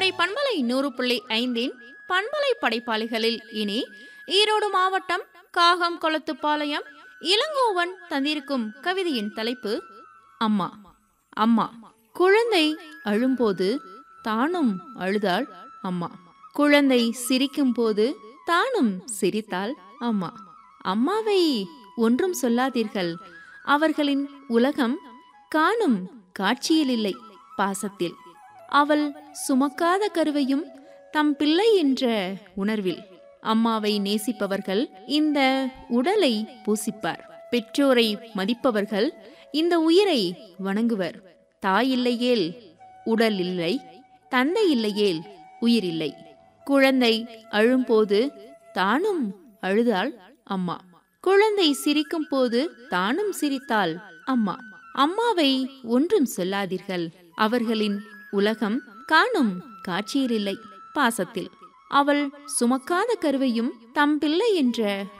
கோடை பண்பலை நூறு புள்ளி ஐந்தின் பண்பலை படைப்பாளிகளில் இனி ஈரோடு மாவட்டம் காகம் கொளத்துப்பாளையம் இளங்கோவன் தந்திருக்கும் கவிதையின் தலைப்பு அம்மா அம்மா குழந்தை அழும்போது தானும் அழுதாள் அம்மா குழந்தை சிரிக்கும் போது தானும் சிரித்தாள் அம்மா அம்மாவை ஒன்றும் சொல்லாதீர்கள் அவர்களின் உலகம் காணும் காட்சியில் இல்லை பாசத்தில் அவள் சுமக்காத கருவையும் தம் பிள்ளை என்ற உணர்வில் அம்மாவை நேசிப்பவர்கள் இந்த உடலை பூசிப்பார் பெற்றோரை மதிப்பவர்கள் இந்த உயிரை வணங்குவர் தாய் இல்லையேல் உடல் இல்லை தந்தை இல்லையேல் உயிர் இல்லை குழந்தை அழும்போது தானும் அழுதாள் அம்மா குழந்தை சிரிக்கும் போது தானும் சிரித்தாள் அம்மா அம்மாவை ஒன்றும் சொல்லாதீர்கள் அவர்களின் உலகம் காணும் காட்சியில் இல்லை பாசத்தில் அவள் சுமக்காத கருவையும் தம் பிள்ளை என்ற